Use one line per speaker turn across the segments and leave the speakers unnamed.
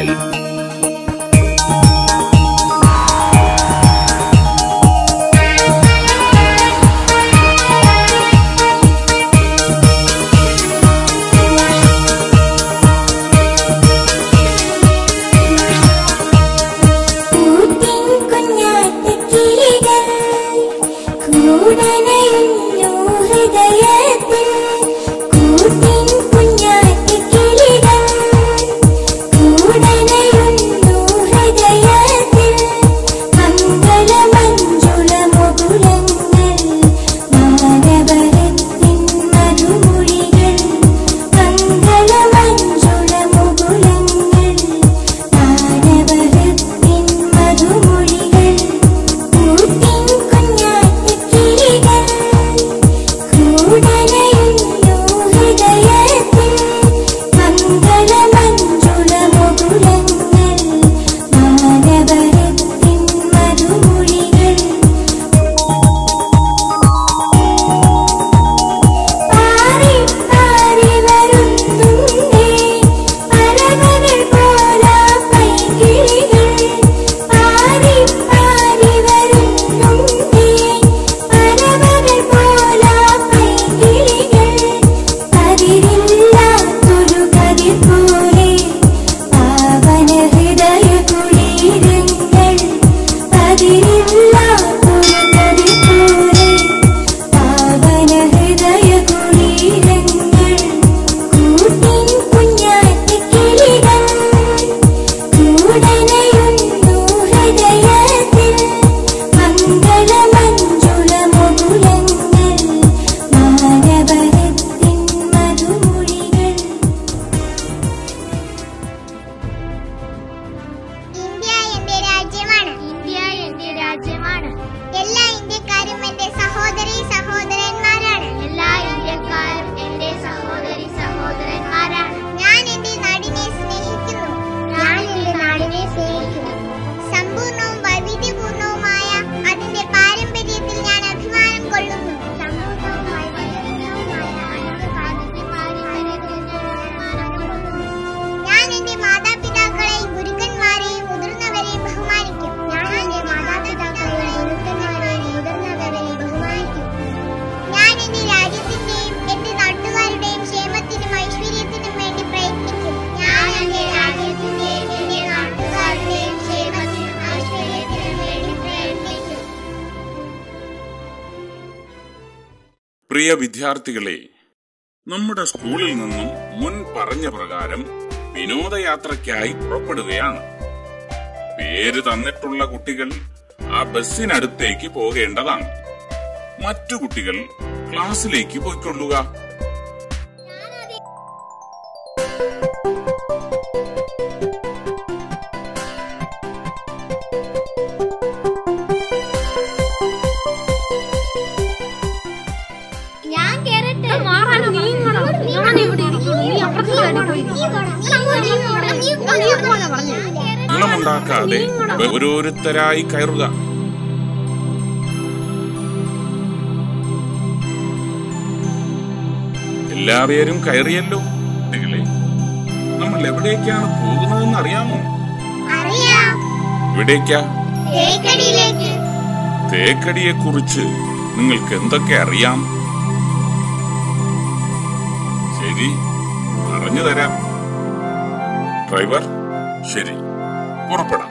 പരിപാടി
കൂട്ടിൻ കുഞ്ഞാറ്റക്കിളികൾ കൂടനയുന്നു ഹൃദയത്തിൽ കൂട്ടിൻ കുഞ്ഞാറ്റക്കിളികൾ കൂടനയുന്നു ഹൃദയത്തിൽ മംഗളമഞ്ജുള മുകുളങ്ങൾ മാനവരത്തിൻ മധുമൊഴികൾ മംഗളമഞ്ജുള മുകുളങ്ങൾ മാനവരത്തിൻ മധുമൊഴികൾ കൂട്ടിൻ കുഞ്ഞാറ്റക്കിളികൾ കൂടനയുന്നു ഹൃദയത്തിൽ മംഗളമഞ്ജുള മുകുളങ്ങൾ മാനവരത്തിൻ മധുമൊഴികൾ പാറി പാറി വരുന്നുണ്ടേ പറവകൾ പോലാ പൈകിളികൾ പാറി പാറി വരുന്നുണ്ടേ പറവകൾ പോലാ പൈകിളികൾ കതിരില്ലാത്തൊരു കതിർ പോലെ പാവന ഹൃദയ കുളിരങ്ങൾ കതിരില്ലാത്തൊരു കതിർ പോലെ പാവന ഹൃദയ കുളിരങ്ങൾ കൂട്ടിൻ കുഞ്ഞാറ്റക്കിളികൾ കൂടനയുന്നു ഹൃദയത്തിൽ മംഗളമഞ്ജുള മുകുളങ്ങൾ മാനവരത്തിൻ മധുമൊഴികൾ
ഇന്ത്യ എന്റെ രാജ്യമാണ് ഇന്ത്യ എന്റെ രാജ്യമാണ് എല്ലാ ഇന്ത്യക്കാരും എന്റെ സഹോദരി സഹോദരന്മാരാണ് എല്ലാ ഇന്ത്യക്കാരും എന്റെ സഹോദരി സഹോദരന്മാരാണ് ഞാൻ എന്റെ നാടിനെ സ്നേഹിക്കുന്നു ഞാൻ എന്റെ നാടിനെ സ്നേഹിക്കുന്നു സമ്പൂർണവും വൈവിധ്യപൂർണവുമായ അതിന്റെ പാരമ്പര്യത്തിൽ ഞാൻ അഭിമാനം കൊള്ളുന്നു സമ്പൂർണവും വൈവിധ്യപൂർണവുമായ അതിന്റെ പാരമ്പര്യത്തിൽ ഞാൻ അഭിമാനം കൊള്ളുന്നു ഞാൻ എന്റെ മാതാപിതാക്കളെയും ഗുരുക്കന്മാരെയും മുതിർന്നവരെയും ബഹുമാനിക്കും ഞാൻ എന്റെ മാതാപിതാക്കളെയും ഗുരുക്കന്മാരെയും മുതിർന്നവരെയും ബഹുമാനിക്കും ഞാൻ എന്റെ രാജ്യത്തിന്റെയും എന്റെ നാട്ടുകാരുടെയും ക്ഷേമത്തിനും ഐശ്വര്യത്തിനും വേണ്ടി പ്രയത്നിക്കും ഞാൻ എന്റെ രാജ്യത്തിന്റെയും എന്റെ നാട്ടുകാരുടെയും ക്ഷേമത്തിനും ഐശ്വര്യത്തിനും വേണ്ടി പ്രയത്നിക്കും
പ്രിയ വിദ്യാർത്ഥികളെ നമ്മുടെ സ്കൂളിൽ നിന്നും മുൻ പറഞ്ഞ പ്രകാരം വിനോദയാത്രയ്ക്കായി പുറപ്പെടുകയാണ് പേര് തന്നിട്ടുള്ള കുട്ടികൾ ആ ബസ്സിനടുത്തേക്ക് പോകേണ്ടതാണ് മറ്റു കുട്ടികൾ ക്ലാസ്സിലേക്ക് പോയിക്കൊള്ളുക
ഞാൻ കേറട്ടെ
വെള്ളമുണ്ടാക്കാതെ ഓരോരുത്തരായി കയറുക എല്ലാവരും കയറിയല്ലോ കുട്ടികളെ നമ്മൾ എവിടേക്കാണ് പോകുന്നതെന്ന് അറിയാമോ
അറിയാം
എവിടേക്കാ
തേക്കടിയിലേക്ക്
തേക്കടിയെ കുറിച്ച് നിങ്ങൾക്ക് എന്തൊക്കെ അറിയാം ശരി പറഞ്ഞു തരാം ഡ്രൈവർ ശരി പുറപ്പെടാം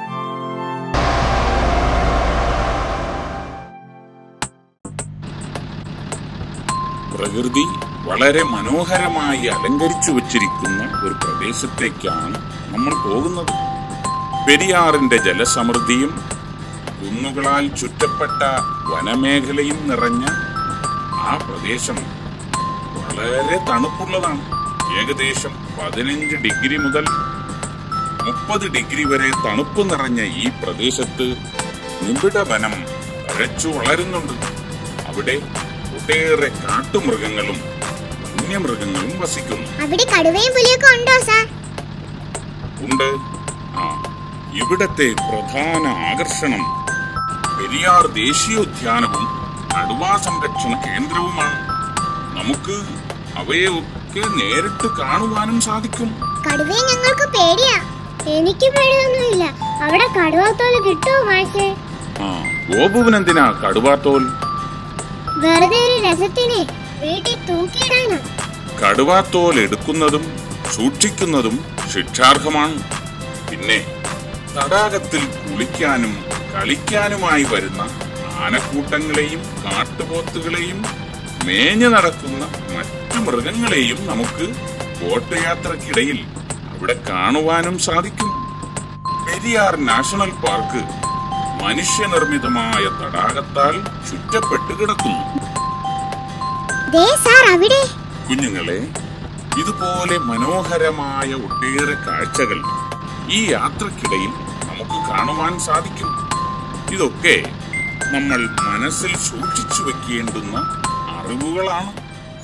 പ്രകൃതി വളരെ മനോഹരമായി അലങ്കരിച്ചു വച്ചിരിക്കുന്ന ഒരു പ്രദേശത്തേക്കാണ് നമ്മൾ പോകുന്നത് പെരിയാറിന്റെ ജലസമൃദ്ധിയും കുന്നുകളാൽ ചുറ്റപ്പെട്ട വനമേഖലയും നിറഞ്ഞ ആ പ്രദേശം വളരെ തണുപ്പുള്ളതാണ് ഏകദേശം പതിനഞ്ച് ഡിഗ്രി മുതൽ മുപ്പത് ഡിഗ്രി വരെ തണുപ്പ് നിറഞ്ഞ ഈ പ്രദേശത്ത് നിബിഡ വനം തഴച്ചു വളരുന്നുണ്ട് അവിടെ ഒട്ടേറെ കാട്ടുമൃഗങ്ങളും വന്യമൃഗങ്ങളും വസിക്കുന്നു
അവിടെ കടുവയും പുലിയൊക്കെ ഉണ്ടോ സാർ
ഉണ്ട് ആ ഇവിടത്തെ പ്രധാന ആകർഷണം പെരിയാർ ദേശീയോദ്യാനവും കടുവാ സംരക്ഷണ കേന്ദ്രവുമാണ് നമുക്ക് അവയെ ഒക്കെ നേരിട്ട് കാണുവാനും സാധിക്കും
കടുവയെ ഞങ്ങൾക്ക് പേടിയാ എനിക്ക് പേടിയൊന്നുമില്ല അവിടെ കടുവാത്തോല് കിട്ടുമോ മാഷേ
ആ ഗോപുവിനെന്തിനാ കടുവാത്തോൽ
വെറുതെ ഒരു രസത്തിന് വീട്ടിൽ തൂക്കിയിടാനാ
കടുവാത്തോൽ എടുക്കുന്നതും സൂക്ഷിക്കുന്നതും ശിക്ഷാർഹമാണ് പിന്നെ തടാകത്തിൽ കുളിക്കാനും കളിക്കാനുമായി വരുന്ന ആനക്കൂട്ടങ്ങളെയും കാട്ടുപോത്തുകളെയും മേഞ്ഞു നടക്കുന്ന മറ്റു മൃഗങ്ങളെയും നമുക്ക് ബോട്ട് യാത്രക്കിടയിൽ അവിടെ കാണുവാനും സാധിക്കും പെരിയാർ നാഷണൽ പാർക്ക് മനുഷ്യനിർമ്മിതമായ തടാകത്താൽ ചുറ്റപ്പെട്ട് കിടക്കുന്നു
ദേ സാർ അവിടെ
കുഞ്ഞുങ്ങളെ ഇതുപോലെ മനോഹരമായ ഒട്ടേറെ കാഴ്ചകൾ ഈ യാത്രക്കിടയിൽ നമുക്ക് കാണുവാൻ സാധിക്കും ഇതൊക്കെ നമ്മൾ മനസ്സിൽ സൂക്ഷിച്ചു വെക്കേണ്ടുന്ന അറിവുകളാണ്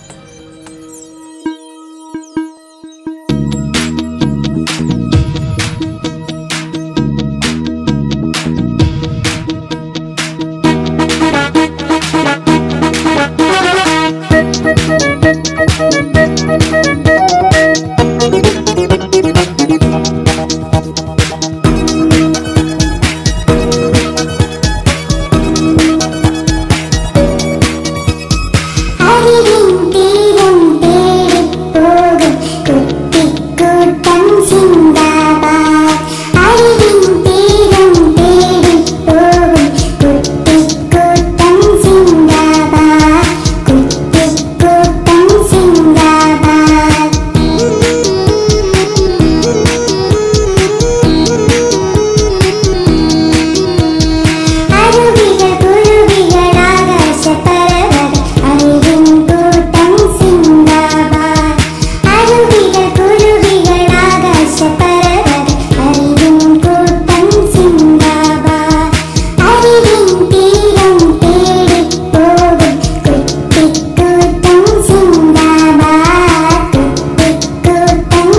അരികിൻ തീരം തേടി പോകും കുട്ടിക്കൂട്ടം സിന്ദാബാദ് അരികിൻ തീരം തേടി പോകും കുട്ടിക്കൂട്ടം സിന്ദാബാദ് കുട്ടിക്കൂട്ടം സിന്ദാബാദ് അരുവികൾ കുരുവികൾ ആകാശപ്പറവകൾ അറിവിൻ കൂട്ടം സിന്ദാബാദ് അരുവികൾ കുരുവികൾ ആകാശപ്പറവകൾ അറിവിൻ കൂട്ടം സിന്ദാബാദ് അറിവിൻ തീരം തേടി പോകും കുട്ടിക്കൂട്ടം സിന്ദാബാദ് കുട്ടിക്കൂട്ടം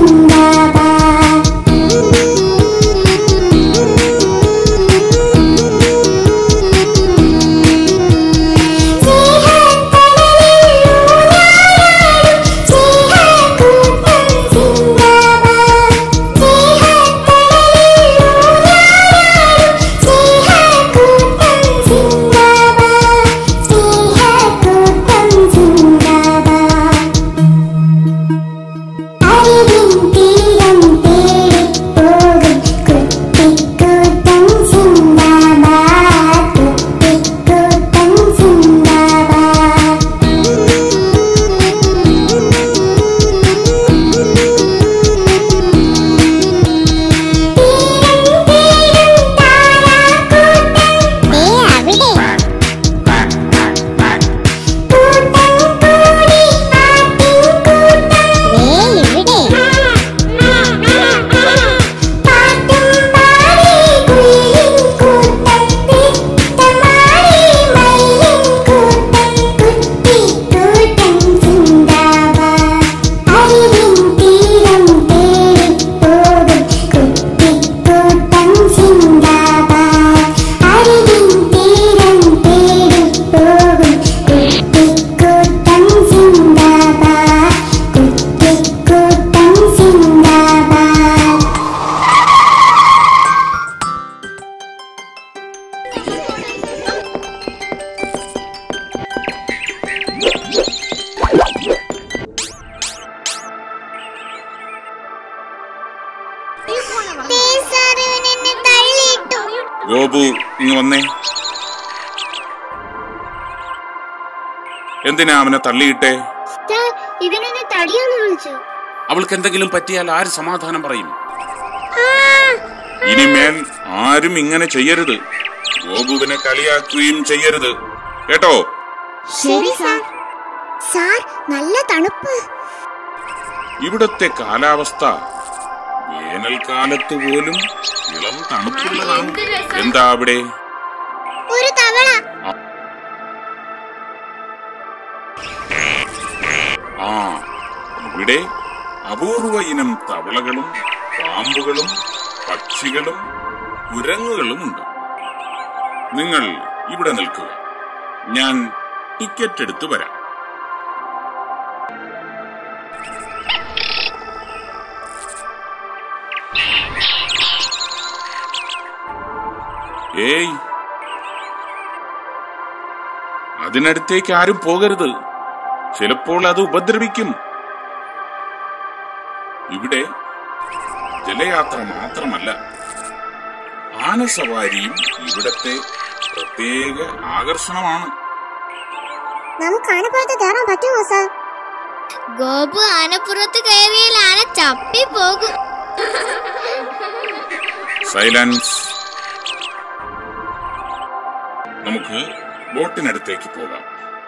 അരികിൻ തീരം തേടി പോകും കുട്ടിക്കൂട്ടം സിന്ദാബാദ് കുട്ടിക്കൂട്ടം സിന്ദാബാദ് അരികിൻ തീരം തേടി പോകും കുട്ടിക്കൂട്ടം സിന്ദാബാദ് കുട്ടിക്കൂട്ടം സിന്ദാബാദ് തള്ളിയിട്ടു
ഗോപു ഇങ്ങ് വന്നേ എന്തിനാ അവനെ തള്ളിയിട്ടെ
ഇതിനെ തടിയൊന്ന് വിളിച്ചു
അവൾക്ക് എന്തെങ്കിലും പറ്റിയാൽ ആര് സമാധാനം പറയും ഇനിമേൽ ആരും ഇങ്ങനെ ചെയ്യരുത് ഗോപുവിനെ കളിയാക്കുകയും ചെയ്യരുത് കേട്ടോ
ശരി സാർ സാർ നല്ല തണുപ്പ്
ഇവിടത്തെ കാലാവസ്ഥ വേനൽക്കാലത്ത് പോലും ഇളം തണുപ്പുള്ളതാണ് എന്താ അവിടെ
ഒരു തവള
ആ ഇവിടെ അപൂർവ ഇനം തവളകളും പാമ്പുകളും പക്ഷികളും കുരങ്ങുകളുമുണ്ട് നിങ്ങൾ ഇവിടെ നിൽക്കുക ഞാൻ ടിക്കറ്റ് എടുത്തു വരാം ഏയ് അതിനടുത്തേക്ക് ആരും പോകരുത് ചിലപ്പോൾ അത് ഉപദ്രവിക്കും ഇവിടെ ജലയാത്ര മാത്രമല്ല ആനസവാരിയും ഇവിടത്തെ പ്രത്യേക ആകർഷണമാണ്
നമുക്ക് ആനപ്പുറത്ത് കയറാൻ പറ്റുമോ സാർ ഗോപു ആനപ്പുറത്ത് കയറിയാൽ ആന ചപ്പി പോകും
സൈലൻസ് നമുക്ക് ബോട്ടിനടുത്തേക്ക് പോകാം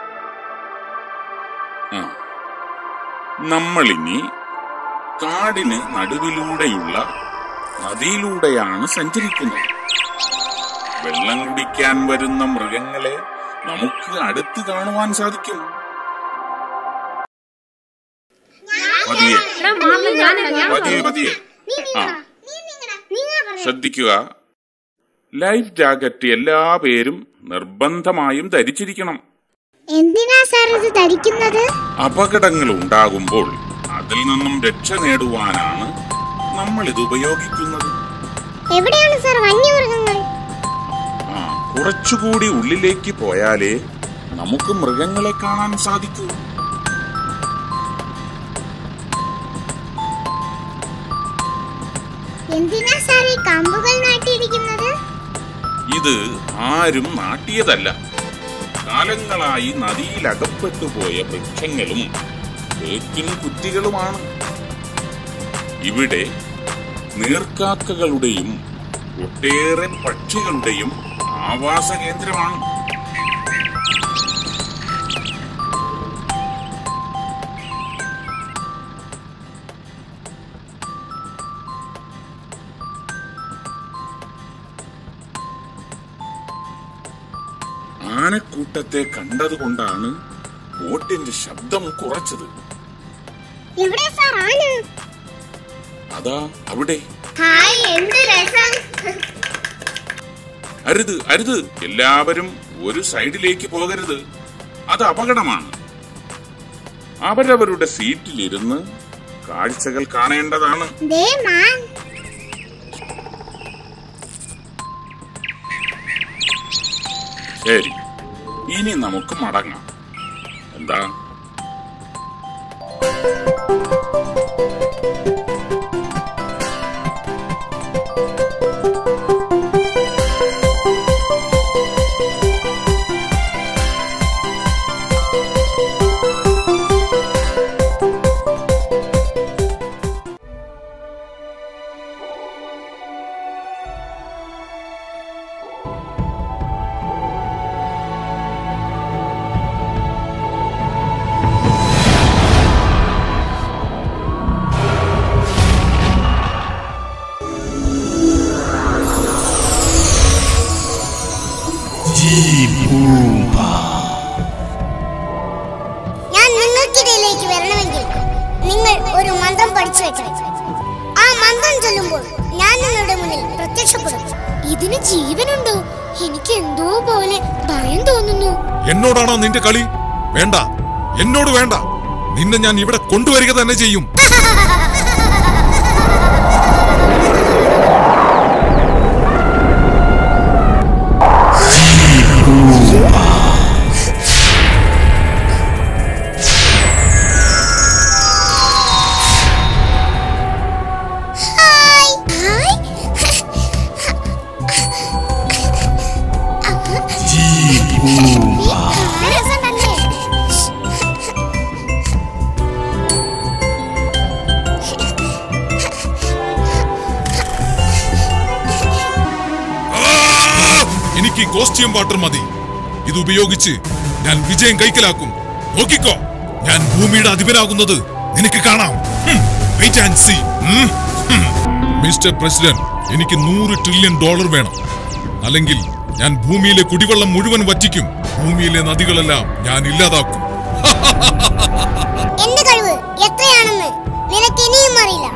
ആ നമ്മളിനി കാടിന് നടുവിലൂടെയുള്ള നദിയിലൂടെയാണ് സഞ്ചരിക്കുന്നത് വെള്ളം കുടിക്കാൻ വരുന്ന മൃഗങ്ങളെ നമുക്ക് അടുത്ത് കാണുവാൻ സാധിക്കും പതിയെ പതിയെ പതിയെ ആ ശ്രദ്ധിക്കുക ലൈഫ് ജാക്കറ്റ് എല്ലാ പേരും നിർബന്ധമായും ധരിച്ചിരിക്കണം
എന്തിനാ സാർ ഇത് ധരിക്കുന്നത്
അപകടങ്ങൾ ഉണ്ടാകുമ്പോൾ അതിൽ നിന്നും രക്ഷ നേടുവാനാണ് നമ്മൾ ഇത് ഉപയോഗിക്കുന്നത്
എവിടെയാണ് സാർ വന്യമൃഗങ്ങൾ
ആ കുറച്ചുകൂടി ഉള്ളിലേക്ക് പോയാലേ നമുക്ക് മൃഗങ്ങളെ കാണാൻ സാധിക്കൂ
എന്തിനാ സാർ ഈ കമ്പുകൾ നാട്ടിയിരിക്കുന്നത്
ഇത് ആരും നാട്ടിയതല്ല കാലങ്ങളായി നദിയിൽ അകപ്പെട്ടുപോയ വൃക്ഷങ്ങളും തേക്കിൻ കുറ്റികളുമാണ് ഇവിടെ നീർക്കാക്കകളുടെയും ഒട്ടേറെ പക്ഷികളുടെയും ആവാസ കേന്ദ്രമാണ് ആനക്കൂട്ടത്തെ കണ്ടതുകൊണ്ടാണ് ബോട്ടിന്റെ ശബ്ദം കുറച്ചത്
എവിടെ സാർ ആന
അതാ അവിടെ
ഹായ് എന്ത് രസം
അരുത് അരുത് എല്ലാവരും ഒരു സൈഡിലേക്ക് പോകരുത് അത് അപകടമാണ് അവരവരുടെ സീറ്റിലിരുന്ന് കാഴ്ചകൾ കാണേണ്ടതാണ്
ദേ മാൻ
ശരി ഇനി നമുക്ക് മടങ്ങാം എന്താ
ഞാൻ നിങ്ങൾക്കിടയിലേക്ക് വരണമെങ്കിൽ നിങ്ങൾ ഒരു മന്ത്രം പഠിച്ചു വെക്കണം ആ മന്ത്രം ചൊല്ലുമ്പോൾ ഞാൻ നിങ്ങളുടെ മുന്നിൽ പ്രത്യക്ഷപ്പെടും ഇതിന് ജീവനുണ്ടോ എനിക്ക് എന്തോ പോലെ ഭയം തോന്നുന്നു
എന്നോടാണോ നിന്റെ കളി വേണ്ട എന്നോട് വേണ്ട നിന്നെ ഞാൻ ഇവിടെ കൊണ്ടുവരിക തന്നെ ചെയ്യും
ഹായ് ഹായ് രസം തന്നെ
ആ! എനിക്ക് ഈ കോസ്റ്റ്യൂം വാട്ടർ മതി ഇത് ഉപയോഗിച്ച് ഞാൻ വിജയം കൈക്കലാക്കും നോക്കിക്കോ ഞാൻ ഭൂമിയുടെ അധിപനാകുന്നത് നിനക്ക് കാണാം wait and see mister president എനിക്ക് നൂറ് ട്രില്യൺ ഡോളർ വേണം അല്ലെങ്കിൽ ഞാൻ ഭൂമിയിലെ കുടിവെള്ളം മുഴുവൻ വറ്റിക്കും ഭൂമിയിലെ നദികളെല്ലാം ഞാൻ ഇല്ലാതാക്കും
എന്റെ കഴിവ് എത്രയാണെന്ന് നിനക്ക് ഇനിയും അറിയില്ല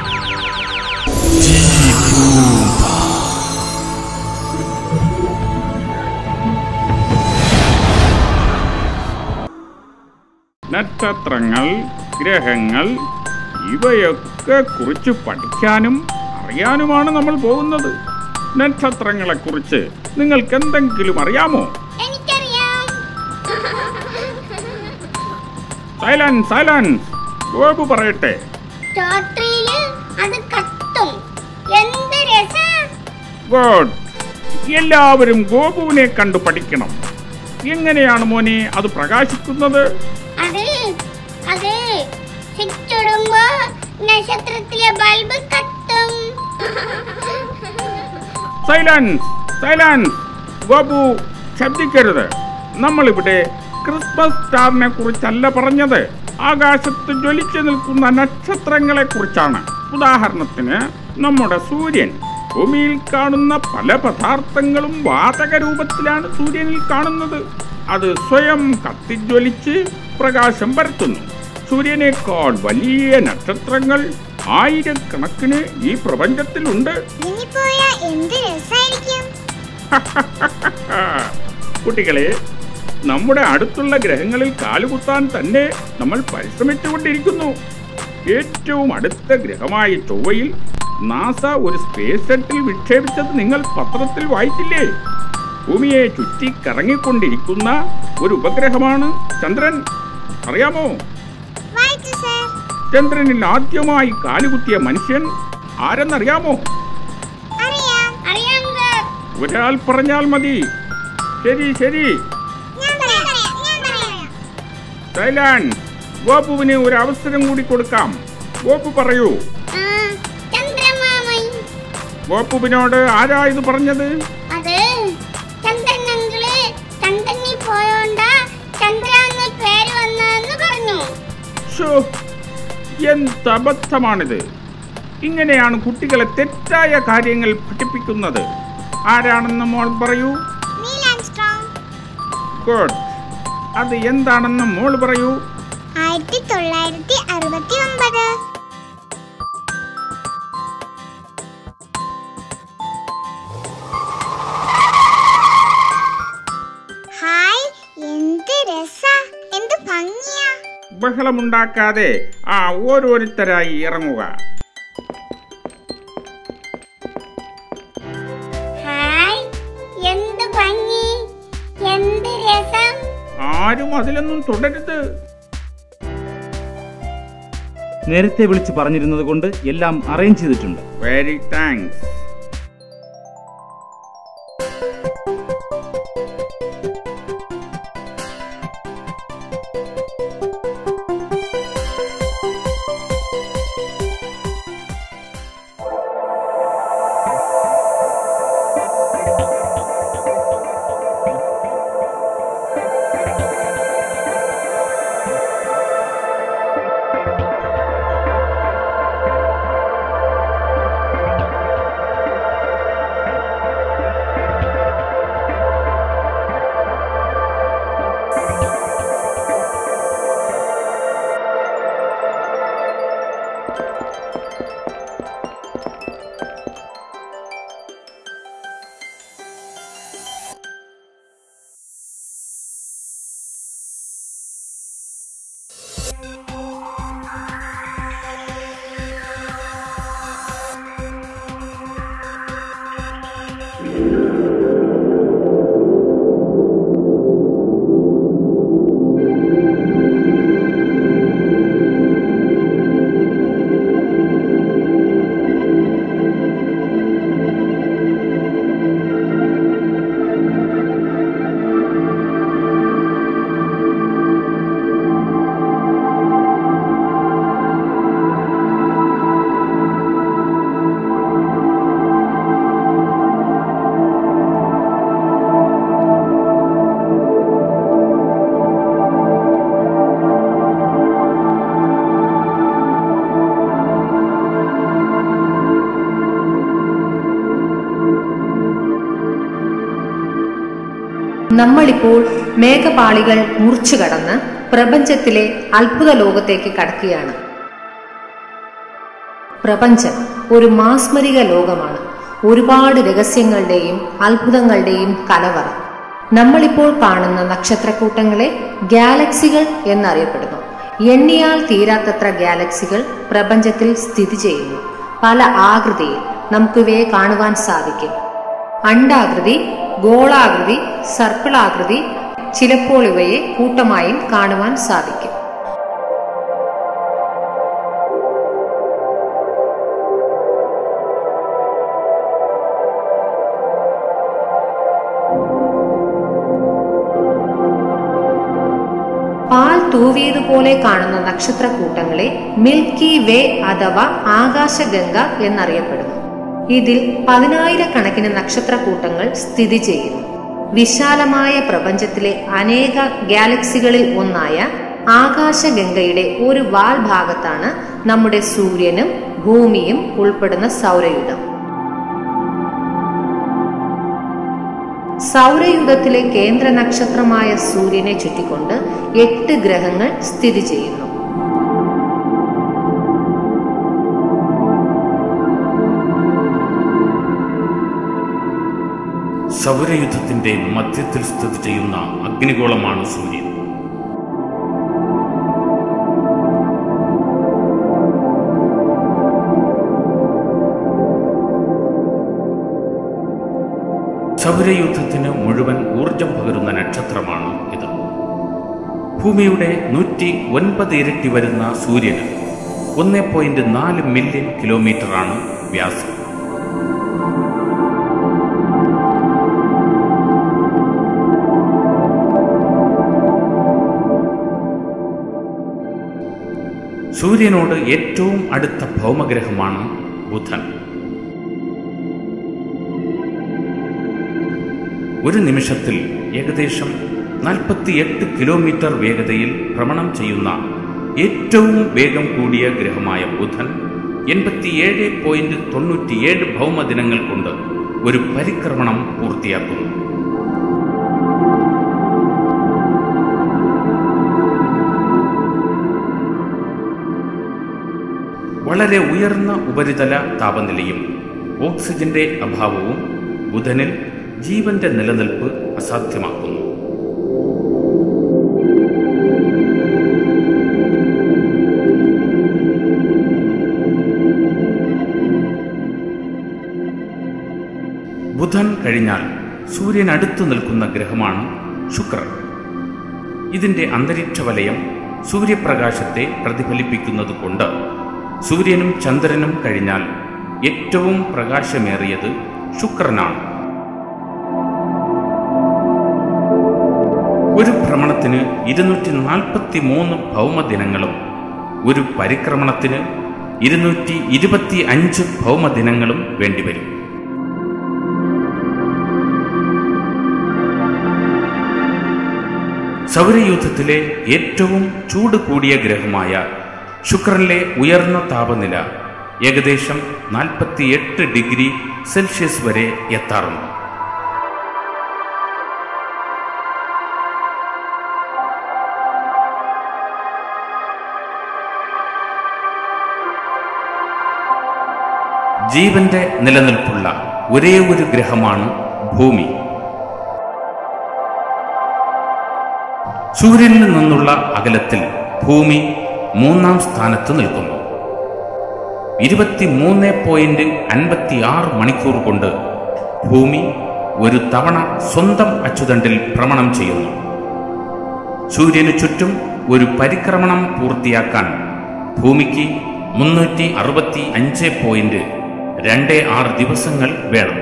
നക്ഷത്രങ്ങൾ ഗ്രഹങ്ങൾ ഇവയൊക്കെ കുറിച്ച് പഠിക്കാനും അറിയാനുമാണ് നമ്മൾ പോകുന്നത് നക്ഷത്രങ്ങളെക്കുറിച്ച് നിങ്ങൾക്ക് എന്തെങ്കിലും അറിയാമോ
എനിക്കറിയാം
സൈലൻസ് സൈലൻസ് ഗോപു പറയട്ടെ
രാത്രിയില് അത് കത്തും എന്ത് രസ
ഗോഡ് എല്ലാവരും ഗോപുവിനെ കണ്ടു പഠിക്കണം എങ്ങനെയാണ് മോനെ അത് പ്രകാശിക്കുന്നത്
അത് അത് ചുറ്റിടുമ്പോ നക്ഷത്രത്തിലെ ബൾബ് കത്തും
സൈലൻസ് സൈലൻസ് ഗോപു ശബ്ദിക്കരുത് നമ്മളിവിടെ ക്രിസ്മസ് സ്റ്റാറിനെ കുറിച്ചല്ല പറഞ്ഞത് ആകാശത്ത് ജ്വലിച്ചു നിൽക്കുന്ന നക്ഷത്രങ്ങളെ കുറിച്ചാണ് ഉദാഹരണത്തിന് നമ്മുടെ സൂര്യൻ ഭൂമിയിൽ കാണുന്ന പല പദാർത്ഥങ്ങളും വാതക രൂപത്തിലാണ് സൂര്യനിൽ കാണുന്നത് അത് സ്വയം കത്തിജ്വലിച്ച് പ്രകാശം പരത്തുന്നു സൂര്യനേക്കാൾ വലിയ നക്ഷത്രങ്ങൾ ആയിരക്കണക്കിന് ഈ പ്രപഞ്ചത്തിലുണ്ട്
ഇനിപ്പോയ എന്ത് രസായിരിക്കും
കുട്ടികളെ നമ്മുടെ അടുത്തുള്ള ഗ്രഹങ്ങളിൽ കാലുകുത്താൻ തന്നെ നമ്മൾ പരിശ്രമിച്ചുകൊണ്ടിരിക്കുന്നു ഏറ്റവും അടുത്ത ഗ്രഹമായ ചൊവ്വയിൽ നാസ ഒരു സ്പേസ് ഷട്ടിൽ വിക്ഷേപിച്ചത് നിങ്ങൾ പത്രത്തിൽ വായിച്ചില്ലേ ഭൂമിയെ ചുറ്റി കറങ്ങിക്കൊണ്ടിരിക്കുന്ന ഒരു ഉപഗ്രഹമാണ് ചന്ദ്രൻ അറിയാമോ
വായിച്ചു സർ
ചന്ദ്രനിൽ ആദ്യമായി കാലുകുത്തിയ മനുഷ്യൻ ആരെന്നറിയാമോ
അറിയാം അറിയാം സർ
ഒരാൾ പറഞ്ഞാൽ മതി ശരി ശരി
ഞാൻ പറയാം ഞാൻ പറയാം
സൈലാൻഡ് ഗോപുവിന് ഒരു അവസരം കൂടി കൊടുക്കാം ഗോപു പറയൂ
ആ ചന്ദ്രമാമൻ
ഗോപുവിനോട് ആരാ ഇത് പറഞ്ഞത്
അത് ചന്ദ്രൻ അങ്കിള് ചന്ദ്രനിൽ പോയോണ്ടാ ചന്ദ്ര എന്ന് പേര് വന്നെന്ന് പറഞ്ഞു
ഷോ എന്ത് അബദ്ധമാണിത് ഇങ്ങനെയാണ് കുട്ടികളെ തെറ്റായ കാര്യങ്ങൾ പഠിപ്പിക്കുന്നത് ആരാണെന്ന് മോൾ പറയൂ
നീൽ ആംസ്ട്രോങ്
ഗുഡ് അത് എന്താണെന്ന് മോൾ പറയൂ
ആയിരത്തി തൊള്ളായിരത്തി അറുപത്തി ഒമ്പത് ഹായ് എന്ത് രസ എന്ത് ഭംഗിയാ
ബഹളമുണ്ടാക്കാതെ ആ ഓരോരുത്തരായി ഇറങ്ങുക
ഹായ് എന്ത് ഭംഗി എന്ത് രസം
ആരും അതിലൊന്നും തുടരുത്
നേരത്തെ വിളിച്ച് പറഞ്ഞിരുന്നത് കൊണ്ട് എല്ലാം അറേഞ്ച് ചെയ്തിട്ടുണ്ട്
വെരി താങ്ക്സ്
നമ്മളിപ്പോൾ മേഘപാളികൾ മുറിച്ചു കടന്ന് പ്രപഞ്ചത്തിലെ അത്ഭുത ലോകത്തേക്ക് കടക്കുകയാണ് പ്രപഞ്ചം ഒരു മാസ്മരിക ലോകമാണ് ഒരുപാട് രഹസ്യങ്ങളുടെയും അത്ഭുതങ്ങളുടെയും കലവറ നമ്മളിപ്പോൾ കാണുന്ന നക്ഷത്രക്കൂട്ടങ്ങളെ ഗാലക്സികൾ എന്നറിയപ്പെടുന്നു എണ്ണിയാൽ തീരാത്തത്ര ഗാലക്സികൾ പ്രപഞ്ചത്തിൽ സ്ഥിതി ചെയ്യുന്നു പല ആകൃതിയിൽ നമുക്കിവയെ കാണുവാൻ സാധിക്കും അണ്ഡാകൃതി ഗോളാകൃതി സർപ്പിളാകൃതി ചിലപ്പോൾ ഇവയെ കൂട്ടമായും കാണുവാൻ സാധിക്കും പാൽ തൂവിയതുപോലെ കാണുന്ന നക്ഷത്രക്കൂട്ടങ്ങളെ മിൽക്കി വേ അഥവാ ആകാശഗംഗ എന്നറിയപ്പെടുന്നു ഇതിൽ പതിനായിരക്കണക്കിന് നക്ഷത്രക്കൂട്ടങ്ങൾ സ്ഥിതി ചെയ്യുന്നു വിശാലമായ പ്രപഞ്ചത്തിലെ അനേക ഗാലക്സികളിൽ ഒന്നായ ആകാശഗംഗയുടെ ഒരു വാൽ ഭാഗത്താണ് നമ്മുടെ സൂര്യനും ഭൂമിയും ഉൾപ്പെടുന്ന സൗരയുധം സൗരയുധത്തിലെ കേന്ദ്ര നക്ഷത്രമായ സൂര്യനെ ചുറ്റിക്കൊണ്ട് എട്ട് ഗ്രഹങ്ങൾ സ്ഥിതി ചെയ്യുന്നു
സൗരയുധത്തിന്റെ മധ്യത്തിൽ സ്ഥിതി ചെയ്യുന്ന അഗ്നിഗോളമാണ് സൂര്യൻ സൗരയുദ്ധത്തിന് മുഴുവൻ ഊർജം പകരുന്ന നക്ഷത്രമാണ് ഇത് ഭൂമിയുടെ നൂറ്റി ഒൻപത് ഇരട്ടി വരുന്ന സൂര്യന് ഒന്ന് പോയിന്റ് നാല് മില്യൺ കിലോമീറ്ററാണ് വ്യാസം സൂര്യനോട് ഏറ്റവും അടുത്ത ഭൗമഗ്രഹമാണ് ബുധൻ ഒരു നിമിഷത്തിൽ ഏകദേശം നാൽപ്പത്തിയെട്ട് കിലോമീറ്റർ വേഗതയിൽ ഭ്രമണം ചെയ്യുന്ന ഏറ്റവും വേഗം കൂടിയ ഗ്രഹമായ ബുധൻ എൺപത്തിയേഴ് പോയിന്റ് തൊണ്ണൂറ്റിയേഴ് ഭൗമദിനങ്ങൾ കൊണ്ട് ഒരു പരിക്രമണം പൂർത്തിയാക്കുന്നു വളരെ ഉയർന്ന ഉപരിതല താപനിലയും ഓക്സിജന്റെ അഭാവവും ബുധനിൽ ജീവന്റെ നിലനിൽപ്പ് അസാധ്യമാക്കുന്നു ബുധൻ കഴിഞ്ഞാൽ സൂര്യൻ അടുത്തു നിൽക്കുന്ന ഗ്രഹമാണ് ശുക്രൻ ഇതിന്റെ അന്തരീക്ഷ വലയം സൂര്യപ്രകാശത്തെ പ്രതിഫലിപ്പിക്കുന്നത് കൊണ്ട് സൂര്യനും ചന്ദ്രനും കഴിഞ്ഞാൽ ഏറ്റവും പ്രകാശമേറിയത് ശുക്രനാണ് ഒരു ഭ്രമണത്തിന് ഇരുന്നൂറ്റി നാൽപ്പത്തി മൂന്ന് ഭൗമദിനങ്ങളും ഒരു പരിക്രമണത്തിന് ഇരുന്നൂറ്റി ഇരുപത്തി അഞ്ച് ഭൗമദിനങ്ങളും വേണ്ടിവരും സൗരയൂഥത്തിലെ ഏറ്റവും ചൂട് കൂടിയ ഗ്രഹമായ ശുക്രനിലെ ഉയർന്ന താപനില ഏകദേശം നാൽപ്പത്തിയെട്ട് ഡിഗ്രി സെൽഷ്യസ് വരെ എത്താറുണ്ട് ജീവന്റെ നിലനിൽപ്പുള്ള ഒരേ ഒരു ഗ്രഹമാണ് ഭൂമി സൂര്യനിൽ നിന്നുള്ള അകലത്തിൽ ഭൂമി മൂന്നാം സ്ഥാനത്ത് നിൽക്കുന്നു ഇരുപത്തിമൂന്ന് പോയിന്റ് അൻപത്തി ആറ് മണിക്കൂർ കൊണ്ട് ഭൂമി ഒരു തവണ സ്വന്തം അച്ചുതണ്ടിൽ ഭ്രമണം ചെയ്യുന്നു സൂര്യനു ചുറ്റും ഒരു പരിക്രമണം പൂർത്തിയാക്കാൻ ഭൂമിക്ക് മുന്നൂറ്റി അറുപത്തി അഞ്ച് പോയിന്റ് രണ്ട് ആറ് ദിവസങ്ങൾ വേണം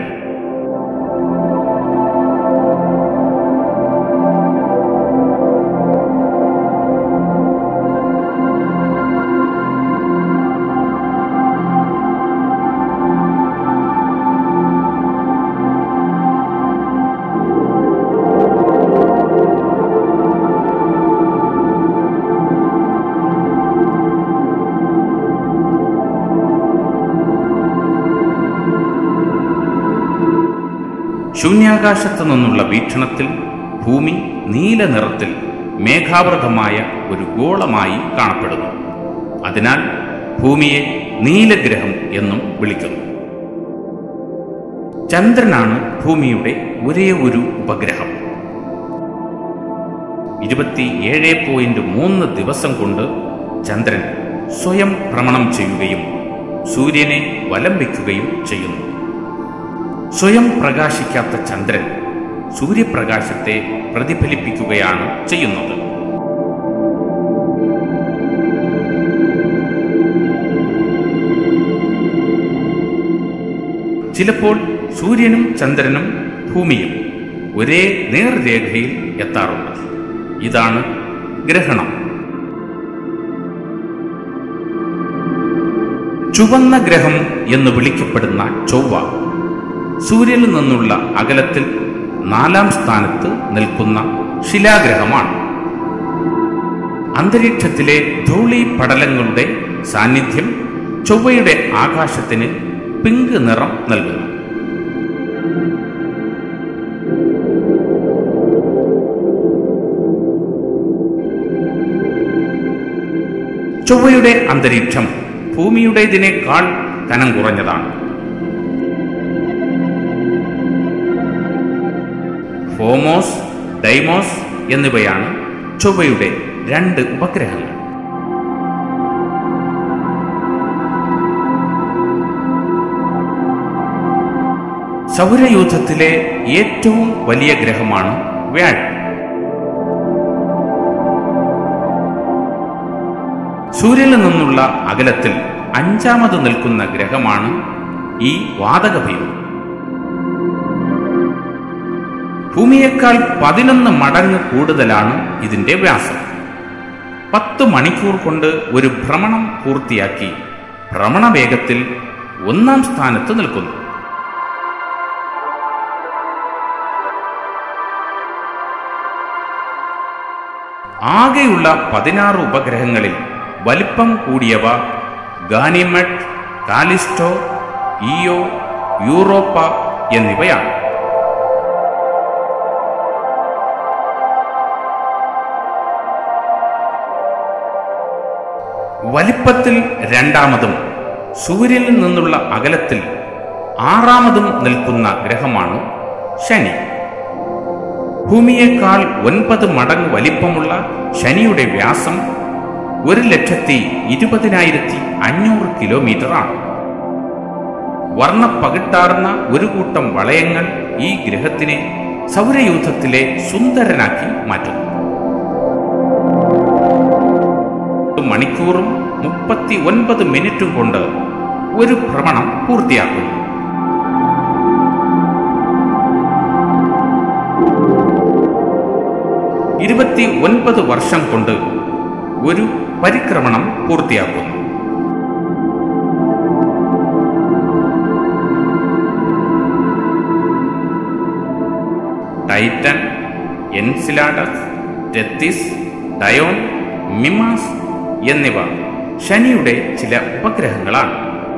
ശൂന്യാകാശത്തു നിന്നുള്ള വീക്ഷണത്തിൽ ഭൂമി നീല നിറത്തിൽ മേഘാവൃതമായ ഒരു ഗോളമായി കാണപ്പെടുന്നു അതിനാൽ ഭൂമിയെ നീലഗ്രഹം എന്നും വിളിക്കുന്നു ചന്ദ്രനാണ് ഭൂമിയുടെ ഒരേ ഒരു ഉപഗ്രഹം ഇരുപത്തിയേഴ് പോയിന്റ് മൂന്ന് ദിവസം കൊണ്ട് ചന്ദ്രൻ സ്വയം ഭ്രമണം ചെയ്യുകയും സൂര്യനെ വലം വയ്ക്കുകയും ചെയ്യുന്നു സ്വയം പ്രകാശിക്കാത്ത ചന്ദ്രൻ സൂര്യപ്രകാശത്തെ പ്രതിഫലിപ്പിക്കുകയാണ് ചെയ്യുന്നത് ചിലപ്പോൾ സൂര്യനും ചന്ദ്രനും ഭൂമിയും ഒരേ നേർരേഖയിൽ എത്താറുണ്ട് ഇതാണ് ഗ്രഹണം ചുവന്ന ഗ്രഹം എന്ന് വിളിക്കപ്പെടുന്ന ചൊവ്വ സൂര്യനിൽ നിന്നുള്ള അകലത്തിൽ നാലാം സ്ഥാനത്ത് നിൽക്കുന്ന ശിലാഗ്രഹമാണ് അന്തരീക്ഷത്തിലെ ധൂളി പടലങ്ങളുടെ സാന്നിധ്യം ചൊവ്വയുടെ ആകാശത്തിന് പിങ്ക് നിറം നൽകുന്നു ചൊവ്വയുടെ അന്തരീക്ഷം ഭൂമിയുടേതിനേക്കാൾ കനം കുറഞ്ഞതാണ് ഫോമോസ് ഡൈമോസ് എന്നിവയാണ് ചൊവ്വയുടെ രണ്ട് ഉപഗ്രഹങ്ങൾ സൗരയൂഥത്തിലെ ഏറ്റവും വലിയ ഗ്രഹമാണ് വ്യാഴം സൂര്യനിൽ നിന്നുള്ള അകലത്തിൽ അഞ്ചാമത് നിൽക്കുന്ന ഗ്രഹമാണ് ഈ വാതകഭീമം ഭൂമിയേക്കാൾ പതിനൊന്ന് മടങ്ങ് കൂടുതലാണ് ഇതിന്റെ വ്യാസം പത്ത് മണിക്കൂർ കൊണ്ട് ഒരു ഭ്രമണം പൂർത്തിയാക്കി ഭ്രമണവേഗത്തിൽ ഒന്നാം സ്ഥാനത്ത് നിൽക്കുന്നു ആകെയുള്ള പതിനാറ് ഉപഗ്രഹങ്ങളിൽ വലിപ്പം കൂടിയവ ഗാനിമെഡ് കാലിസ്റ്റോ ഇയോ യൂറോപ്പ എന്നിവയാണ് വലിപ്പത്തിൽ രണ്ടാമതും സൂര്യനിൽ നിന്നുള്ള അകലത്തിൽ ആറാമതും നിൽക്കുന്ന ഗ്രഹമാണ് ശനി ഭൂമിയേക്കാൾ ഒൻപത് മടങ്ങ് വലിപ്പമുള്ള ശനിയുടെ വ്യാസം ഒരു ലക്ഷത്തി ഇരുപതിനായിരത്തി അഞ്ഞൂറ് കിലോമീറ്റർ ആണ് വർണ്ണപ്പകിട്ടാർന്ന ഒരു കൂട്ടം വളയങ്ങൾ ഈ ഗ്രഹത്തിനെ സൗരയൂഥത്തിലെ സുന്ദരനാക്കി മാറ്റുന്നു മണിക്കൂറും മുപ്പത്തി ഒൻപത് മിനിറ്റും കൊണ്ട് ഒരു ഭ്രമണം പൂർത്തിയാക്കുന്നു ഇരുപത്തി ഒൻപത് വർഷം കൊണ്ട് ഒരു പരിക്രമണം പൂർത്തിയാക്കുന്നു ടൈറ്റൻ എൻസിലാഡസ് ടെത്തിസ് ഡയോൺ മിമാസ് എന്നിവ ശനിയുടെ ചില ഉപഗ്രഹങ്ങളാണ്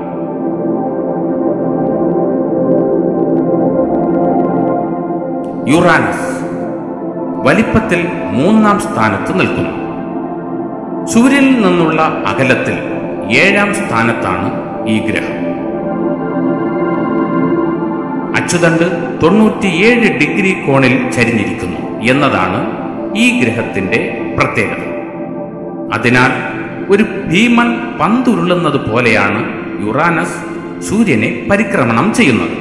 യുറാനസ് വലിപ്പത്തിൽ മൂന്നാം സ്ഥാനത്ത് നിൽക്കുന്നു സൂര്യനിൽ നിന്നുള്ള അകലത്തിൽ ഏഴാം സ്ഥാനത്താണ് ഈ ഗ്രഹം അച്ചുതണ്ട് തൊണ്ണൂറ്റിയേഴ് ഡിഗ്രി കോണിൽ ചരിഞ്ഞിരിക്കുന്നു എന്നതാണ് ഈ ഗ്രഹത്തിന്റെ പ്രത്യേകത അതിനാൽ ഒരു ഭീമൻ പന്തുരുളുന്നത് പോലെയാണ് യുറാനസ് സൂര്യനെ പരിക്രമണം ചെയ്യുന്നത്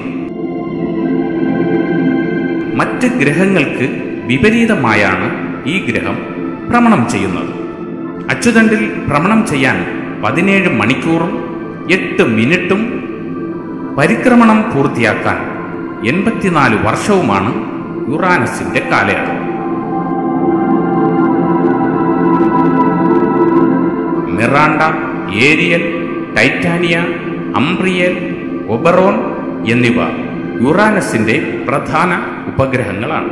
മറ്റ് ഗ്രഹങ്ങൾക്ക് വിപരീതമായാണ് ഈ ഗ്രഹം ഭ്രമണം ചെയ്യുന്നത് അച്ചുതണ്ടിൽ ഭ്രമണം ചെയ്യാൻ പതിനേഴ് മണിക്കൂറും എട്ട് മിനിറ്റും പരിക്രമണം പൂർത്തിയാക്കാൻ എൺപത്തിനാല് വർഷവുമാണ് യുറാനസിന്റെ കാലയളവ് Miranda Ariel Titania Umbriel Oberon എന്നിവ യുറാനസിന്റെ പ്രധാന ഉപഗ്രഹങ്ങളാണ്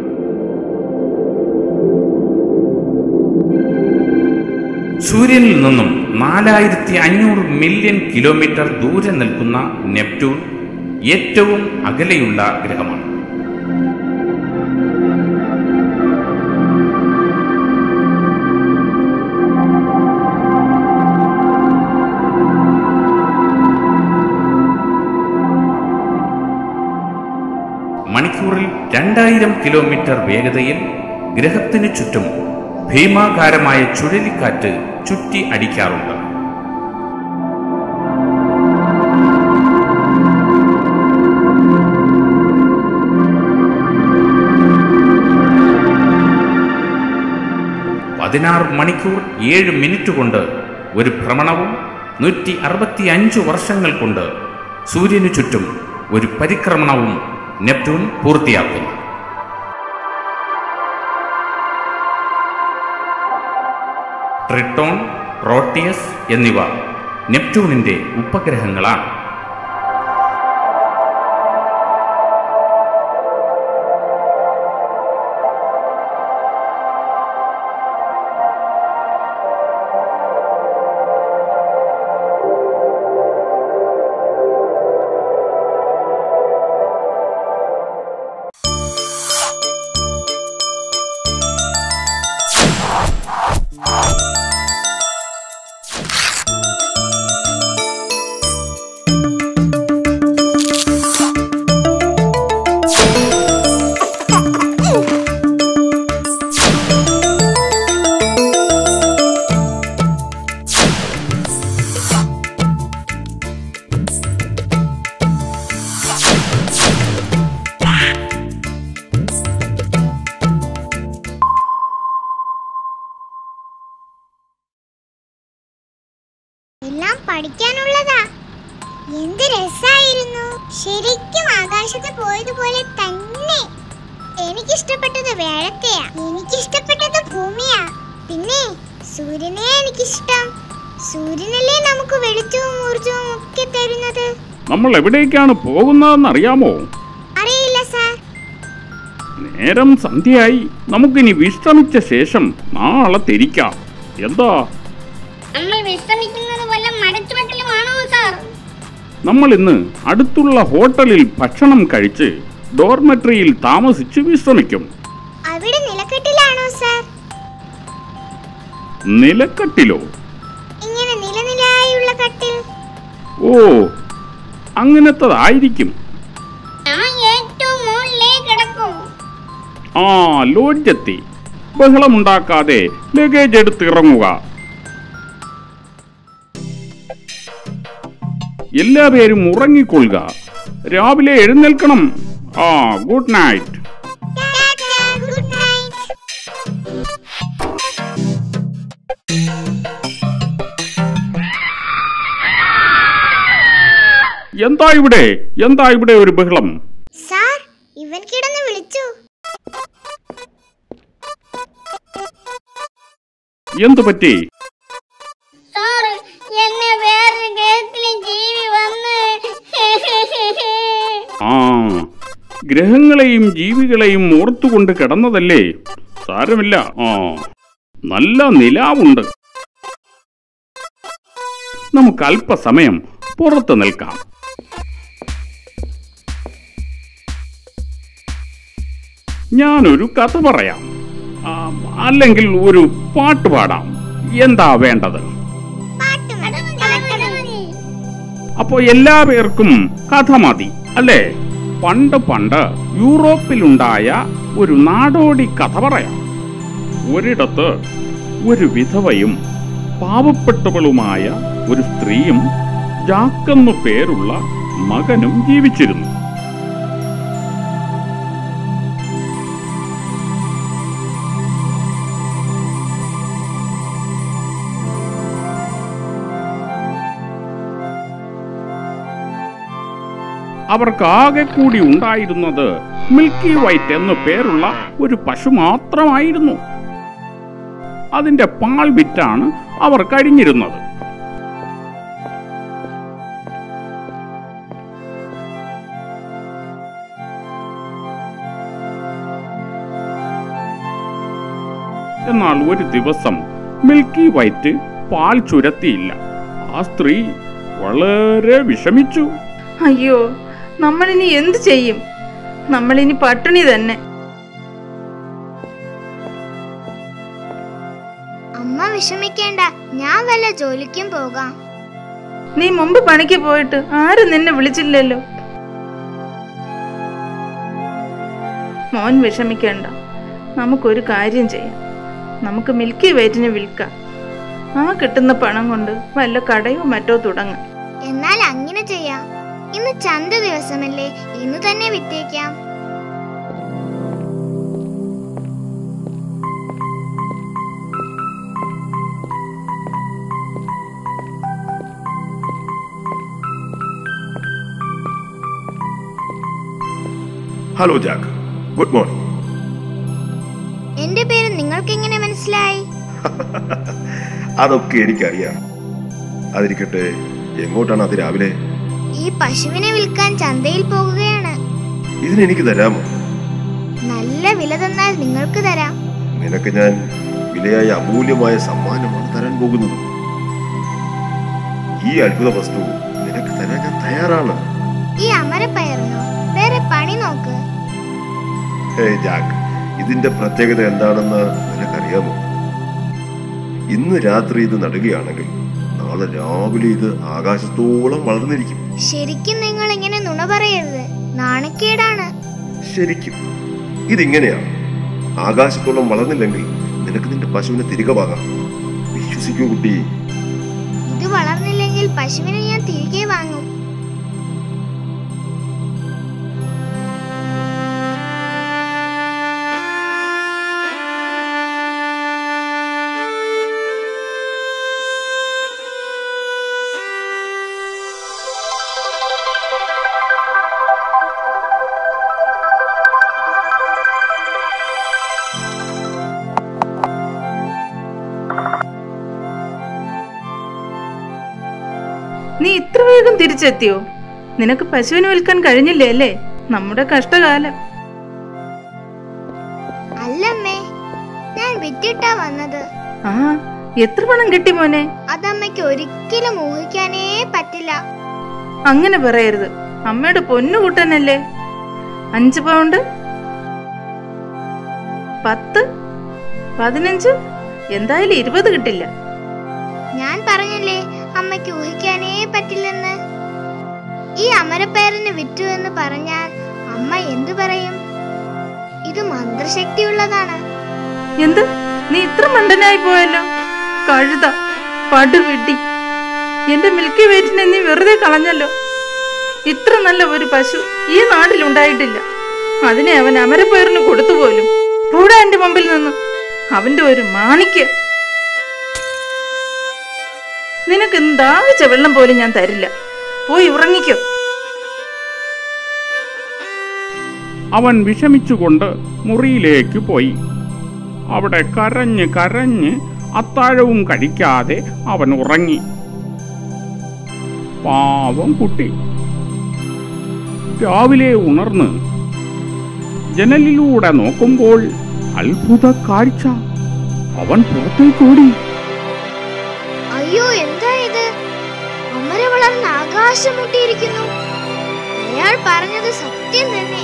സൂര്യനിൽ നിന്നും നാലായിരത്തി അഞ്ഞൂറ് മില്യൺ കിലോമീറ്റർ ദൂരെ നിൽക്കുന്ന നെപ്റ്റ്യൂൺ ഏറ്റവും അകലെയുള്ള ഗ്രഹമാണ് മണിക്കൂറിൽ രണ്ടായിരം കിലോമീറ്റർ വേഗതയിൽ ഗ്രഹത്തിനു ചുറ്റും ഭീമാകാരമായ ചുഴലിക്കാറ്റ് ചുറ്റി അടിക്കാറുണ്ട് പതിനാറ് മണിക്കൂർ ഏഴ് മിനിറ്റ് കൊണ്ട് ഒരു ഭ്രമണവും നൂറ്റി അറുപത്തിയഞ്ച് വർഷങ്ങൾ കൊണ്ട് സൂര്യനു ചുറ്റും ഒരു പരിക്രമണവും നെപ്റ്റ്യൂൺ പൂർത്തിയാക്കുന്നു ട്രിട്ടോൺ പ്രോട്ടിയസ് എന്നിവ നെപ്റ്റ്യൂണിന്റെ ഉപഗ്രഹങ്ങളാണ്
എല്ലാം പഠിക്കാനുള്ളതാ എന്ത് രസായിരുന്നു ശരിക്കും ആകാശത്ത് പോയതുപോലെ തന്നെ എനിക്കിഷ്ടപ്പെട്ടത് വേഴത്തെയാ എനിക്കിഷ്ടപ്പെട്ടത് ഭൂമിയാ പിന്നെ സൂര്യനെ എനിക്കിഷ്ടം സൂര്യനല്ലേ നമുക്ക് വെളിച്ചവും ഊർജവും ഒക്കെ തരുന്നത്
നമ്മൾ എവിടേക്കാണ് പോകുന്നതെന്ന് അറിയാമോ
അറിയില്ല സാർ
നേരം സന്ധ്യയായി നമുക്കിനി വിശ്രമിച്ച ശേഷം നാളെ തിരിക്കാം എന്താ
നമ്മൾ വിശ്രമിക്കുന്നത് വല്ല മടച്ചുവെട്ടലുമാണോ സാർ
നമ്മൾ ഇന്ന് അടുത്തുള്ള ഹോട്ടലിൽ ഭക്ഷണം കഴിച്ച് ഡോർമെട്രിയിൽ താമസിച്ച് വിശ്രമിക്കും
അവിടെ നിലക്കെട്ടിലാണോ സാർ
നിലക്കട്ടിലോ
ഇങ്ങനെ നിലനിലായുള്ള കട്ടിൽ
ഓ അങ്ങനത്തതായിരിക്കും
ഞാൻ ഏറ്റവും മുകളിലേ കിടക്കും
ആ ലോഡ്ജെത്തി ബഹളമുണ്ടാക്കാതെ ലഗേജ് എടുത്തിറങ്ങുക എല്ലാവരും ഉറങ്ങിക്കൊള്ളുക രാവിലെ എഴുന്നേൽക്കണം ആ ഗുഡ് നൈറ്റ്
ഗുഡ് നൈറ്റ്
എന്താ ഇവിടെ എന്താ ഇവിടെ ഒരു ബഹളം
സാർ ഇവൻ കിടന്ന് വിളിച്ചു
എന്തു പറ്റി
സാർ എന്നെ വേറൊരു ഗ്രഹത്തിലെ ജീവി വന്ന്
ആ ഗ്രഹങ്ങളെയും ജീവികളെയും ഓർത്തുകൊണ്ട് കിടന്നതല്ലേ സാരമില്ല ആ നല്ല നിലാവുണ്ട് നമുക്ക് അല്പസമയം പുറത്തു നിൽക്കാം ഞാനൊരു കഥ പറയാം ആ, അല്ലെങ്കിൽ ഒരു പാട്ട് പാടാം എന്താ വേണ്ടത്
പാട്ട് മതി
അപ്പോ എല്ലാ പേർക്കും കഥ മതി അല്ലേ പണ്ട് പണ്ട് യൂറോപ്പിലുണ്ടായ ഒരു നാടോടി കഥ പറയാം ഒരിടത്ത് ഒരു വിധവയും പാവപ്പെട്ടവളുമായ ഒരു സ്ത്രീയും ജാക്കെന്നു പേരുള്ള മകനും ജീവിച്ചിരുന്നു അവർക്ക് ആകെ കൂടി ഉണ്ടായിരുന്നത് മിൽക്കി വൈറ്റ് എന്നു പേരുള്ള ഒരു പശു മാത്രമായിരുന്നു അതിന്റെ പാൽ വിറ്റാണ് അവർ കഴിഞ്ഞിരുന്നത് എന്നാൽ ഒരു ദിവസം മിൽക്കി വൈറ്റ് പാൽ ചുരത്തിയില്ല ആ സ്ത്രീ വളരെ വിഷമിച്ചു
അയ്യോ നമ്മളിനി എന്ത് ചെയ്യും നമ്മളിനി പട്ടിണി തന്നെ
അമ്മ വിഷമിക്കേണ്ട ഞാൻ വല്ല ജോലിക്കും പോകാം
നീ മുമ്പ് പണിക്ക് പോയിട്ട് ആരും നിന്നെ വിളിച്ചില്ലല്ലോ മോൻ വിഷമിക്കണ്ട നമുക്കൊരു കാര്യം ചെയ്യാം നമുക്ക് മിൽക്കി വൈറ്റിനെ വിൽക്കാം ആ കിട്ടുന്ന പണം കൊണ്ട് വല്ല കടയോ മറ്റോ തുടങ്ങാം
എന്നാൽ അങ്ങനെ ചെയ്യാം ഇന്ന് ചന്ത ദിവസമല്ലേ ഇന്ന് തന്നെ വിറ്റേക്കാം
ഹലോ ജാക്ക് ഗുഡ് മോർണിംഗ്
എന്റെ പേര് നിങ്ങൾക്ക് എങ്ങനെ മനസ്സിലായി
അതൊക്കെ എനിക്കറിയാം അതിരിക്കട്ടെ എങ്ങോട്ടാണ് അത് രാവിലെ
ഈ പശുവിനെ വിൽക്കാൻ ചന്തയിൽ പോകുകയാണ്
ഇതിന് എനിക്ക് തരാമോ
നല്ല വില തന്നാൽ നിങ്ങൾക്ക് തരാം
നിനക്ക് ഞാൻ വിലയായ അമൂല്യമായ സമ്മാനമാണ് തരാൻ പോകുന്നത് ഈ അത്ഭുത വസ്തു നിനക്ക് തരാൻ ഞാൻ തയ്യാറാണ്
ഈ അമരപ്പയറിനോ വേറെ പണി നോക്ക്
ഹേ ജാക്ക് ഇതിന്റെ പ്രത്യേകത എന്താണെന്ന് നിനക്കറിയാമോ ഇന്ന് രാത്രി ഇത് നടുകയാണെങ്കിൽ നാളെ രാവിലെ ഇത് ആകാശത്തോളം വളർന്നിരിക്കും
ശരിക്കും നിങ്ങൾ ഇങ്ങനെ നുണ പറയരുത് നാണക്കേടാണ്
ശരിക്കും ഇതിങ്ങനെയാണ് ആകാശത്തോളം വളർന്നില്ലെങ്കിൽ നിനക്ക് നിന്റെ പശുവിനെ തിരികെ വാങ്ങാം വിശ്വസിക്കൂ കുട്ടി
ഇത് വളർന്നില്ലെങ്കിൽ പശുവിനെ ഞാൻ തിരികെ വാങ്ങും
നീ ഇത്ര വേഗം തിരിച്ചെത്തിയോ നിനക്ക് പശുവിനെ വിൽക്കാൻ കഴിഞ്ഞില്ലേ അല്ലേ നമ്മുടെ കഷ്ടകാലം
അല്ലമ്മേ ഞാൻ വിറ്റിട്ടാ വന്നത്
ആ എത്ര പണം കിട്ടി മോനെ
അതമ്മയ്ക്ക് ഒരിക്കലും ഊഹിക്കാനേ പറ്റില്ല
അങ്ങനെ പറയരുത് അമ്മയുടെ പൊന്നു കൂട്ടനല്ലേ അഞ്ച് പൗണ്ട് പത്ത് പതിനഞ്ച് എന്തായാലും ഇരുപത് കിട്ടില്ല
ഞാൻ പറഞ്ഞില്ലേ അമ്മയ്ക്ക് ഊഹിക്കാനേ പറ്റില്ലെന്ന് ഈ അമരപ്പയറിന് വിറ്റു എന്ന് പറഞ്ഞാൽ അമ്മ എന്തു പറയും ഇത് മന്ത്രശക്തിയുള്ളതാണ്
എന്ത് നീ ഇത്ര മണ്ടനായി പോയല്ലോ കഴുത പടുവിഡി എന്റെ മിൽക്കി വെയിറ്റിനെ നീ വെറുതെ കളഞ്ഞല്ലോ ഇത്ര നല്ല ഒരു പശു ഈ നാട്ടിൽ ഉണ്ടായിട്ടില്ല അതിനെ അവൻ അമരപ്പയറിന് കൊടുത്തു പോലും കൂടെ എന്റെ മുമ്പിൽ നിന്ന് അവന്റെ ഒരു മാണിക്യം നിനക്ക് ദാഹിച്ച വെള്ളം പോലും ഞാൻ തരില്ല പോയി ഉറങ്ങിക്കോ
അവൻ വിഷമിച്ചുകൊണ്ട് മുറിയിലേക്ക് പോയി അവിടെ കരഞ്ഞ് കരഞ്ഞ് അത്താഴവും കഴിക്കാതെ അവൻ ഉറങ്ങി പാവം കുട്ടി രാവിലെ ഉണർന്ന് ജനലിലൂടെ നോക്കുമ്പോൾ അത്ഭുത കാഴ്ച അവൻ പുറത്തേക്കോടി
അയ്യോ എന്താ ഇത് അമര വളർന്ന് ആകാശം മുട്ടിയിരിക്കുന്നു അയാൾ പറഞ്ഞത് സത്യം തന്നെ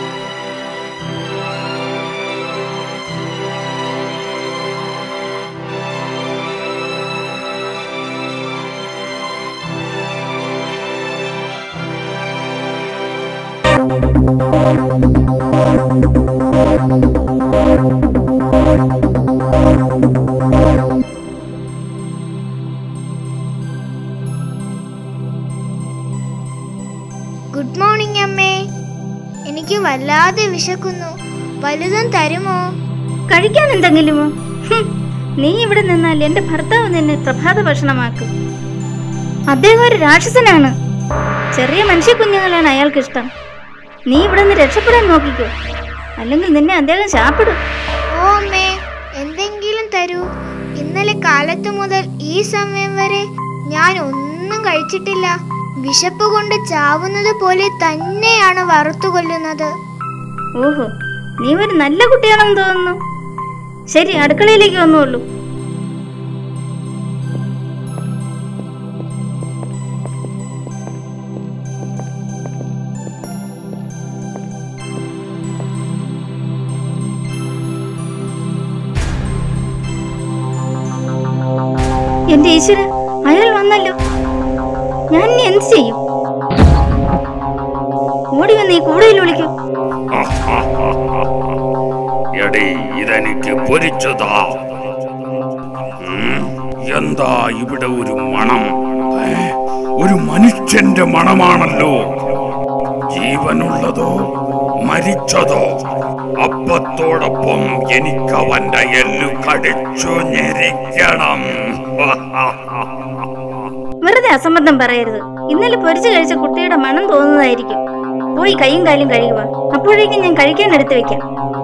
ഗുഡ് മോർണിംഗ് അമ്മേ എനിക്ക് വല്ലാതെ വിശക്കുന്നു വലുതും തരുമോ
കഴിക്കാൻ എന്തെങ്കിലുമോ ഹും, നീ ഇവിടെ നിന്നാൽ എന്റെ ഭർത്താവ് നിന്നെ പ്രഭാത ഭക്ഷണമാക്കും അദ്ദേഹം ഒരു രാക്ഷസനാണ് ചെറിയ മനുഷ്യ കുഞ്ഞുങ്ങളാണ് അയാൾക്ക് ഇഷ്ടം നീ ഇവിടെ നിന്ന് രക്ഷപ്പെടാൻ നോക്കിക്കോ അല്ലെങ്കിൽ നിന്നെ അദ്ദേഹം ശാപ്പിടും
ഓ അമ്മേ എന്തെങ്കിലും തരൂ ഇന്നലെ കാലത്ത് മുതൽ ഈ സമയം വരെ ഞാൻ ഒന്നും കഴിച്ചിട്ടില്ല വിശപ്പ് കൊണ്ട് ചാവുന്നത് പോലെ തന്നെയാണ് വറുത്തു കൊല്ലുന്നത്
ഓഹോ നീ ഒരു നല്ല കുട്ടിയാണെന്ന് തോന്നുന്നു ശരി അടുക്കളയിലേക്ക് വന്നോളൂ എന്റെ ഈശ്വര അയാൾ വന്നല്ലോ ഞാൻ ഇനി എന്ത് ചെയ്യും ഓടി വന്ന് ഈ കൂടയിൽ വിളിക്കൂ
എടീ ഇതെനിക്ക് പൊരിച്ചതാ ഉം, എന്താ ഇവിടെ ഒരു മണം ഏ, ഒരു മനുഷ്യന്റെ മണമാണല്ലോ ജീവനുള്ളതോ മരിച്ചതോ അപ്പത്തോടൊപ്പം എനിക്ക് അവന്റെ എല്ലു കടിച്ചു ഞെരിക്കണം
വെറുതെ അസംബന്ധം പറയരുത് ഇന്നലെ പൊരിച്ചു കഴിച്ച കുട്ടിയുടെ മണം തോന്നുന്നതായിരിക്കും പോയി കൈയും കാലും കഴുകുക അപ്പോഴേക്കും ഞാൻ കഴിക്കാൻ എടുത്തു വെക്കാം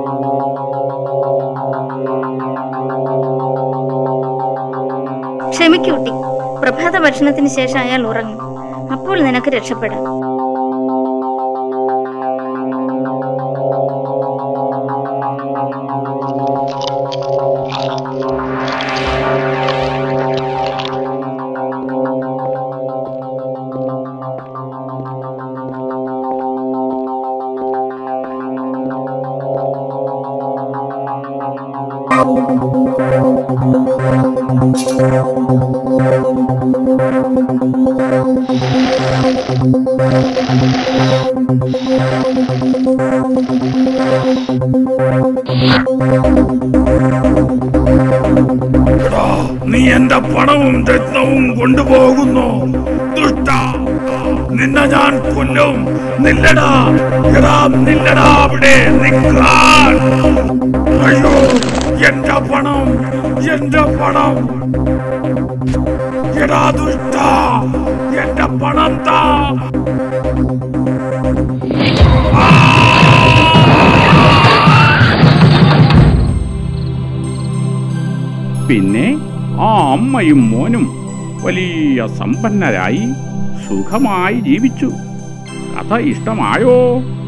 ക്ഷമിക്കൂട്ടി പ്രഭാത ഭക്ഷണത്തിന് ശേഷം അയാൾ ഉറങ്ങും അപ്പോൾ നിനക്ക് രക്ഷപ്പെടാം
എടാ, നീ എന്റെ പണവും രത്നവും കൊണ്ടുപോകുന്നു ദുഷ്ട നിന്നെ ഞാൻ കൊല്ലും നില്ലടാ എടാ നില്ലടാ അവിടെ നിൽക്കാൻ അയ്യോ എന്റെ പണം എന്റെ പണം എടാ ദുഷ്ട എന്റെ പണം താ
പിന്നെ ആ അമ്മയും മോനും വലിയ സമ്പന്നരായി സുഖമായി ജീവിച്ചു കഥ ഇഷ്ടമായോ